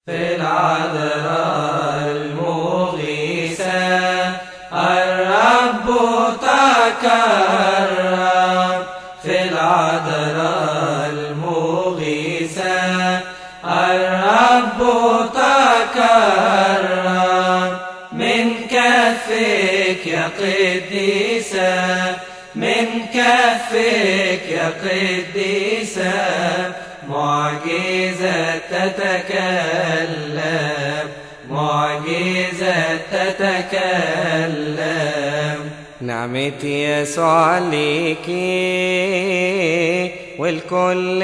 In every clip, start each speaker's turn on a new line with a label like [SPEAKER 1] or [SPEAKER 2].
[SPEAKER 1] في العذراء المغيثة الرب تكرم في العذراء المغيثة الرب تكرم من كفك يا قديسة من كفك يا قديسة معجزة تتكلم معجزة تتكلم
[SPEAKER 2] نعمتي يسوع عليكي والكل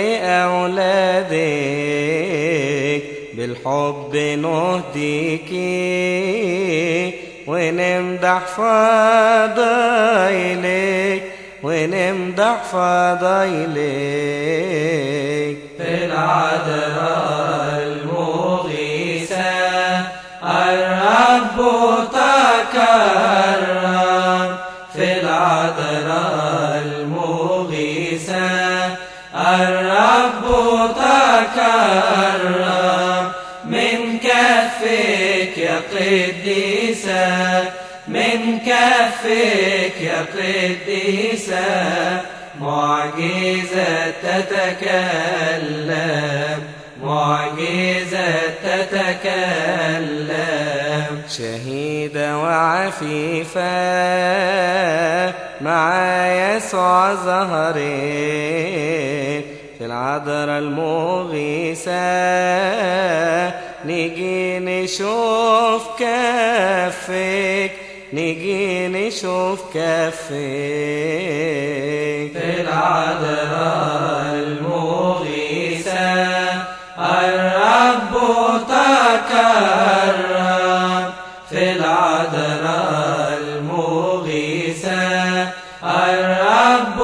[SPEAKER 2] أولادك بالحب نهديكي ونمدح فضايلك ونمدح فضايلك
[SPEAKER 1] في العذراء المغيثة الرب تكرم في العذراء المغيثة الرب تكرم من كفك يا قديسة من كفك يا قديسة معجزة تتكلم معجزة تتكلم
[SPEAKER 2] شهيدة وعفيفة مع يسوع ظهرت في العذراء المغيثة نيجي نشوف كفك نيجي نشوف كفك
[SPEAKER 1] في العذراء المغيثة الرب تكرم في العذراء المغيثة الرب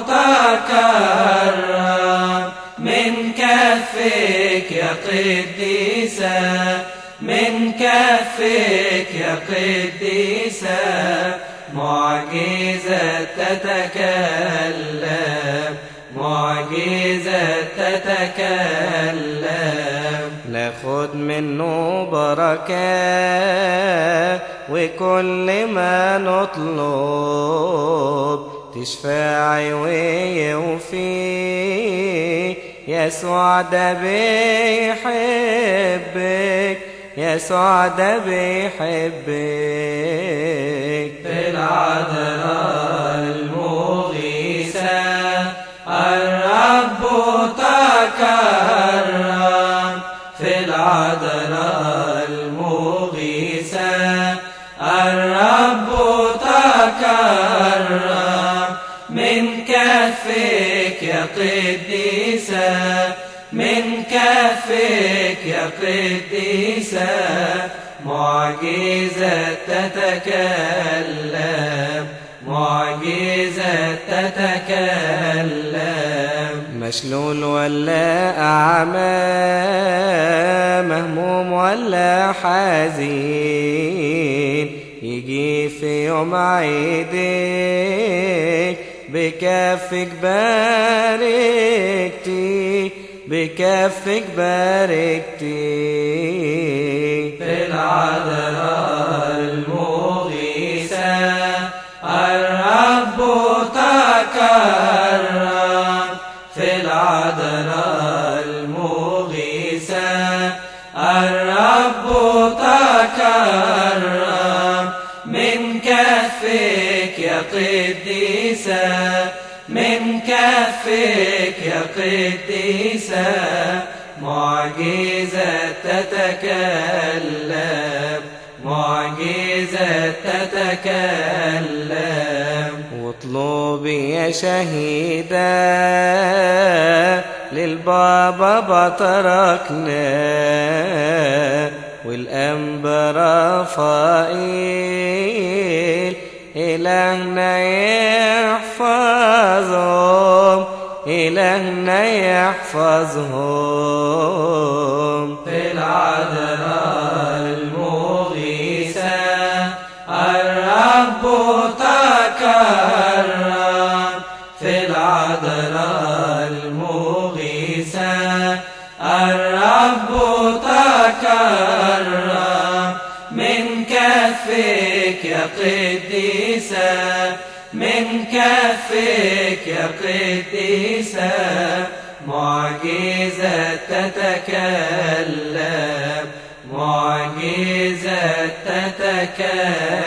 [SPEAKER 1] تكرم من كفك يا قديسة من كفك يا قديسة معجزة تتكلم معجزة تتكلم
[SPEAKER 2] ناخد منه بركة وكل ما نطلب تشفعي ويوفي يسوع ده بيحبك يسوع ده بيحبك
[SPEAKER 1] في العذراء المغيثة الرب تكرم في العذراء المغيثة الرب تكرم من كفك يا قديسة من كفك يا قديسة معجزة تتكلم معجزة تتكلم
[SPEAKER 2] مشلول ولا أعمى مهموم ولا حزين يجي في يوم عيدك بكفك باركتي بكفك باركتي
[SPEAKER 1] في العذراء المغيثة الرب تكرم في العذراء المغيثة الرب تكرم من كفك يا قديسة من كفك يا قديسة معجزة تتكلم معجزة تتكلم
[SPEAKER 2] واطلبي يا شهيدة للبابا بتركنا والأنبا رفائيل إلهنا يحفظهم إلهنا يحفظهم
[SPEAKER 1] في العذراء المغيثة الرب تكرم في العذراء المغيثة الرب تكرم مكرم من كفك يا قديسة من كفك يا قديسة معجزة تتكلم معجزة تتكلم